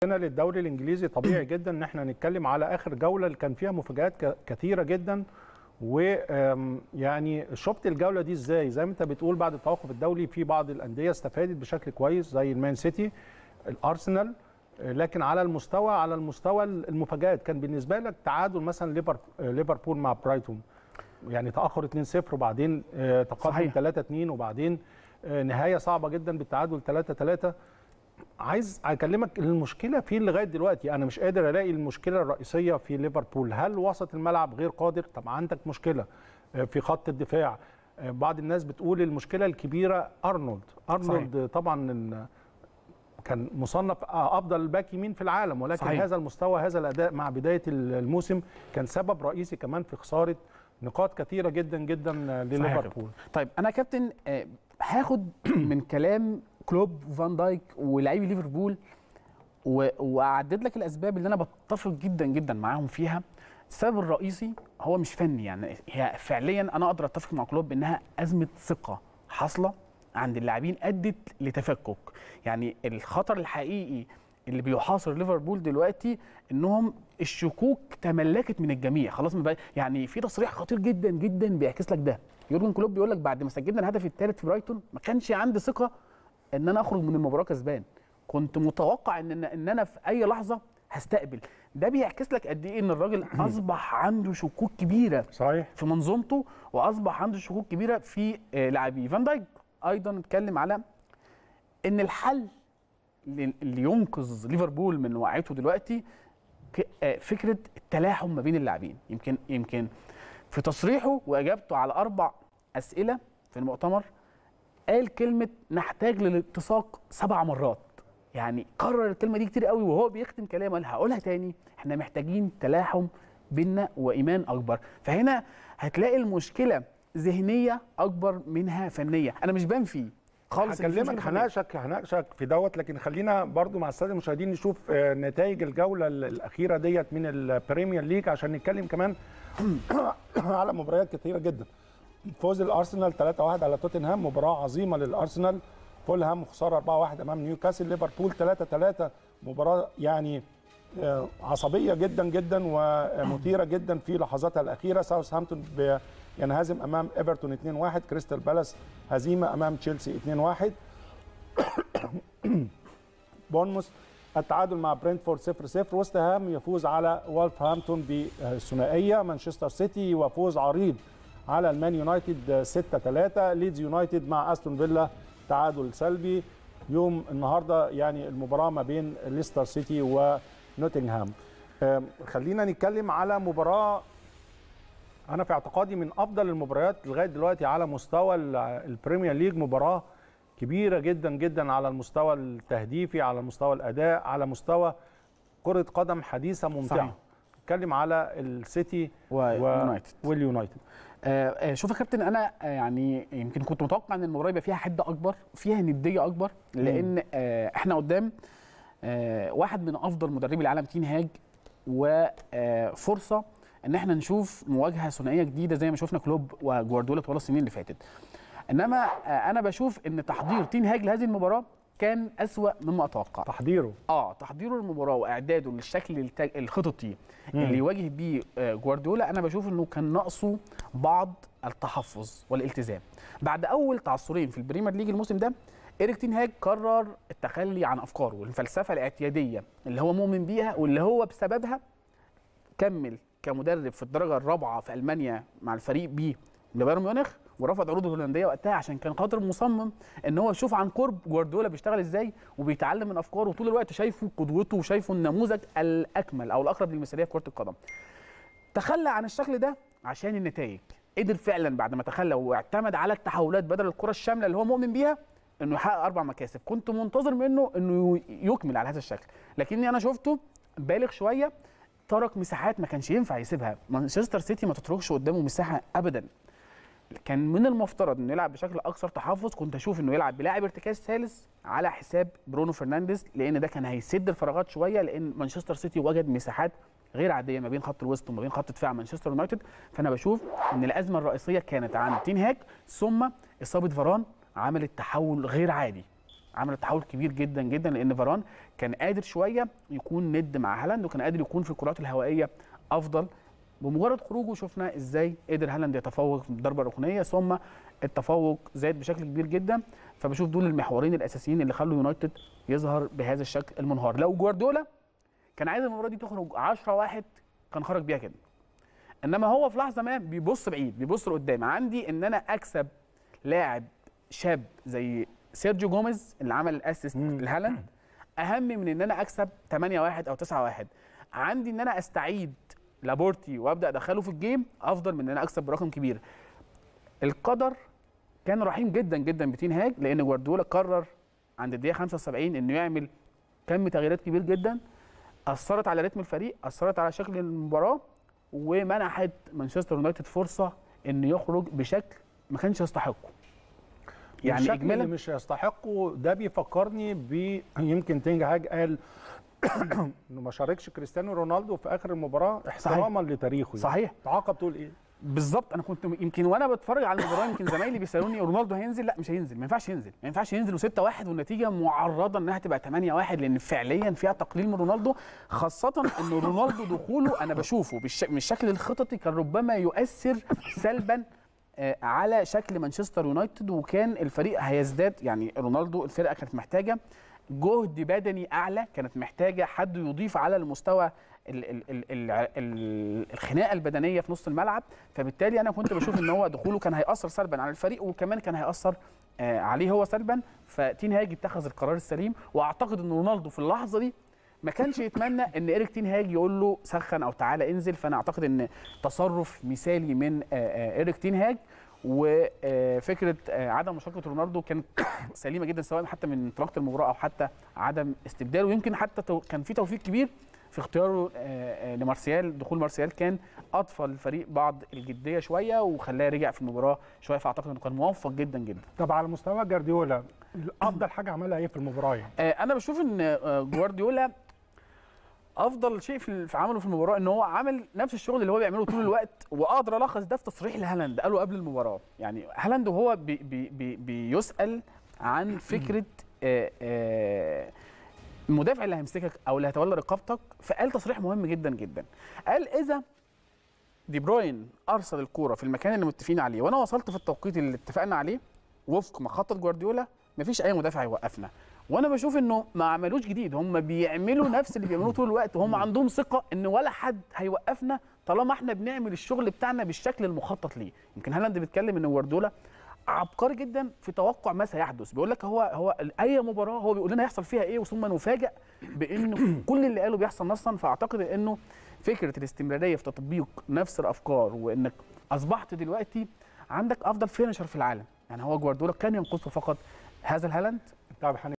هنا للدوري الانجليزي طبيعي جدا ان احنا نتكلم على اخر جوله اللي كان فيها مفاجات ك- كثيره جدا ويعني شفت الجوله دي ازاي زي ما انت بتقول بعد التوقف الدولي في بعض الانديه استفادت بشكل كويس زي المان سيتي الارسنال آه، لكن على المستوى على المستوى المفاجات كان بالنسبه لك تعادل مثلا ليفر- آه، ليفربول مع برايتون يعني تاخر 2-0 وبعدين آه، تقدم صحيح. 3-2 وبعدين آه، نهايه صعبه جدا بالتعادل 3-3 عايز اكلمك المشكله في لغايه دلوقتي انا مش قادر الاقي المشكله الرئيسيه في ليفربول هل وسط الملعب غير قادر طب عندك مشكله آه، في خط الدفاع آه، بعض الناس بتقول المشكله الكبيره ارنولد ارنولد طبعا ال- كان مصنف افضل باك يمين في العالم ولكن صحيح. صحيح. هذا المستوى هذا الاداء مع بدايه الموسم كان سبب رئيسي كمان في خساره نقاط كثيره جدا جدا لليفربول طيب انا يا كابتن آه، هاخد من كلام كلوب وفان دايك ولاعبي ليفربول و- واعدد لك الاسباب اللي انا بتفق جدا جدا معاهم فيها السبب الرئيسي هو مش فني يعني هي فعليا انا اقدر اتفق مع كلوب انها ازمه ثقه حاصله عند اللاعبين ادت لتفكك يعني الخطر الحقيقي اللي بيحاصر ليفربول دلوقتي انهم الشكوك تملكت من الجميع خلاص ما بقى يعني في تصريح خطير جدا جدا بيعكس لك ده يورجن كلوب بيقول لك بعد ما سجلنا الهدف الثالث في برايتون ما كانش عندي ثقه ان انا اخرج من المباراه كسبان كنت متوقع ان ان انا في اي لحظه هستقبل ده بيعكس لك قد ايه ان الراجل اصبح عنده شكوك كبيره صحيح في منظومته واصبح عنده شكوك كبيره في آه، لاعبيه فان دايك ايضا اتكلم على ان الحل ل- اللي ينقذ ليفربول من وقعته دلوقتي ك- آه، فكره التلاحم ما بين اللاعبين يمكن يمكن في تصريحه واجابته على اربع اسئله في المؤتمر قال كلمه نحتاج للاتساق سبع مرات يعني كرر الكلمه دي كتير قوي وهو بيختم كلامه قال هقولها تاني احنا محتاجين تلاحم بينا وايمان اكبر فهنا هتلاقي المشكله ذهنيه اكبر منها فنيه انا مش بنفي خالص إن في هكلمك مشكلة فنية. هناقشك هناقشك في دوت لكن خلينا برضو مع الساده المشاهدين نشوف آه، نتائج الجوله ال- الاخيره ديت من البريمير ليج عشان نتكلم كمان على مباريات كثيره جدا فوز الارسنال 3-1 على توتنهام مباراه عظيمه للارسنال فولهام خساره 4-1 امام نيوكاسل ليفربول 3-3 مباراه يعني آه، عصبيه جدا جدا ومثيره جدا في لحظاتها الاخيره ساوثهامبتون ب- ينهزم امام ايفرتون 2-1 كريستال بالاس هزيمه امام تشيلسي 2-1 بورنموث التعادل مع برينتفورد 0-0 وست هام يفوز على وولفهامبتون بالثنائيه مانشستر سيتي وفوز عريض على المان يونايتد 6-3 ليدز يونايتد مع استون فيلا تعادل سلبي يوم النهارده يعني المباراه ما بين ليستر سيتي ونوتنغهام أم، خلينا نتكلم على مباراه انا في اعتقادي من افضل المباريات لغايه دلوقتي على مستوى ال- البريمير ليج مباراه كبيره جدا جدا على المستوى التهديفي على مستوى الاداء على مستوى كره قدم حديثه ممتعه صحيح. نتكلم على السيتي ويونايتد. واليونايتد آه، آه، شوف يا كابتن انا آه، يعني يمكن كنت متوقع ان المباراه يبقى فيها حده اكبر فيها نديه اكبر لان آه، احنا قدام آه، واحد من افضل مدربي العالم تين هاج وفرصه ان احنا نشوف مواجهه ثنائيه جديده زي ما شفنا كلوب وجوارديولا طوال السنين اللي فاتت انما آه، انا بشوف ان تحضير تين هاج لهذه المباراه كان اسوا مما اتوقع تحضيره اه تحضيره للمباراه واعداده للشكل التج... الخططي اللي يواجه بيه آه، جوارديولا انا بشوف انه كان ناقصه بعض التحفظ والالتزام بعد اول تعثرين في البريمير ليج الموسم ده إيريك تين هاج قرر التخلي عن افكاره والفلسفه الاعتياديه اللي هو مؤمن بيها واللي هو بسببها كمل كمدرب في الدرجه الرابعه في المانيا مع الفريق بي لبايرن ميونخ ورفض عروضه الهولنديه وقتها عشان كان خاطر مصمم ان هو يشوف عن قرب جوارديولا بيشتغل ازاي وبيتعلم من افكاره وطول الوقت شايفه قدوته وشايفه النموذج الاكمل او الاقرب للمثاليه في كره القدم. تخلى عن الشكل ده عشان النتائج قدر فعلا بعد ما تخلى واعتمد على التحولات بدل الكره الشامله اللي هو مؤمن بيها انه يحقق اربع مكاسب كنت منتظر منه انه يكمل على هذا الشكل لكني انا شفته بالغ شويه ترك مساحات ما كانش ينفع يسيبها مانشستر سيتي ما تتركش قدامه مساحه ابدا كان من المفترض انه يلعب بشكل اكثر تحفظ كنت اشوف انه يلعب بلاعب ارتكاز ثالث على حساب برونو فرنانديز لان ده كان هيسد الفراغات شويه لان مانشستر سيتي وجد مساحات غير عاديه ما بين خط الوسط وما بين خط دفاع مانشستر يونايتد فانا بشوف ان الازمه الرئيسيه كانت عن تين هاج ثم اصابه فاران عملت تحول غير عادي عملت تحول كبير جدا جدا لان فاران كان قادر شويه يكون ند مع هالاند وكان قادر يكون في الكرات الهوائيه افضل بمجرد خروجه شفنا ازاي قدر هالاند يتفوق في الضربه الركنيه ثم التفوق زاد بشكل كبير جدا فبشوف دول المحورين الاساسيين اللي خلوا يونايتد يظهر بهذا الشكل المنهار لو جوارديولا كان عايز المباراه دي تخرج 10 واحد كان خرج بيها كده انما هو في لحظه ما بيبص بعيد بيبص لقدام عندي ان انا اكسب لاعب شاب زي سيرجيو جوميز اللي عمل الاسيست مم. لهالاند اهم من ان انا اكسب 8 1 او 9 1 عندي ان انا استعيد لابورتي وابدا ادخله في الجيم افضل من ان انا اكسب برقم كبير القدر كان رحيم جدا جدا بتين هاج لان جوارديولا قرر عند الدقيقه 75 انه يعمل كم تغييرات كبير جدا اثرت على رتم الفريق اثرت على شكل المباراه ومنحت مانشستر يونايتد فرصه انه يخرج بشكل ما كانش يستحقه يعني يعني الشكل اللي اجمالا مش يستحقه ده بيفكرني ب يمكن تنج هاج قال انه ما شاركش كريستيانو رونالدو في اخر المباراه احتراما لتاريخه يعني. صحيح تعاقب تقول ايه؟ بالظبط انا كنت يمكن وانا بتفرج على المباراه يمكن زمايلي بيسالوني رونالدو هينزل لا مش هينزل ما ينفعش ينزل ما ينفعش ينزل و6 1 والنتيجه معرضه انها تبقى 8 1 لان فعليا فيها تقليل من رونالدو خاصه ان رونالدو دخوله انا بشوفه بالش... من الشكل الخططي كان ربما يؤثر سلبا آه، على شكل مانشستر يونايتد وكان الفريق هيزداد يعني رونالدو الفرقه كانت محتاجه جهد بدني اعلى كانت محتاجه حد يضيف على المستوى ال ال ال ال ال الخناقه البدنيه في نص الملعب فبالتالي انا كنت بشوف ان هو دخوله كان هياثر سلبا على الفريق وكمان كان هياثر آه، عليه هو سلبا فتين هاج اتخذ القرار السليم واعتقد ان رونالدو في اللحظه دي ما كانش يتمنى ان ايريك تين هاج يقول له سخن او تعالى انزل فانا اعتقد ان تصرف مثالي من آه، آه، ايريك تين هاج وفكره عدم مشاركه رونالدو كانت سليمه جدا سواء حتى من انطلاقه المباراه او حتى عدم استبداله ويمكن حتى تو- كان في توفيق كبير في اختياره آه، آه، لمارسيال دخول مارسيال كان اضفى للفريق بعض الجديه شويه وخلاه رجع في المباراه شويه فاعتقد انه كان موفق جدا جدا طب على مستوى جارديولا افضل حاجه عملها ايه في المباراه يعني؟ آه، انا بشوف ان آه، جوارديولا افضل شيء في في عمله في المباراه ان هو عمل نفس الشغل اللي هو بيعمله طول الوقت واقدر الخص ده في تصريح لهالاند قاله قبل المباراه يعني هالاند وهو بي بي بي بيسال عن فكره آه، آه، المدافع اللي هيمسكك او اللي هيتولى رقابتك فقال تصريح مهم جدا جدا قال اذا دي بروين ارسل الكوره في المكان اللي متفقين عليه وانا وصلت في التوقيت اللي اتفقنا عليه وفق ما خطط جوارديولا مفيش اي مدافع يوقفنا وانا بشوف انه ما عملوش جديد هم بيعملوا نفس اللي بيعملوه طول الوقت وهم عندهم ثقه ان ولا حد هيوقفنا طالما احنا بنعمل الشغل بتاعنا بالشكل المخطط ليه يمكن هالاند بيتكلم ان جوارديولا عبقري جدا في توقع ما سيحدث بيقول لك هو هو اي مباراه هو بيقول لنا هيحصل فيها ايه وثم نفاجئ بانه كل اللي قاله بيحصل نصا فاعتقد انه فكره الاستمراريه في تطبيق نفس الافكار وانك اصبحت دلوقتي عندك افضل فينشر في العالم يعني هو جوارديولا كان ينقصه فقط هذا الهالاند طب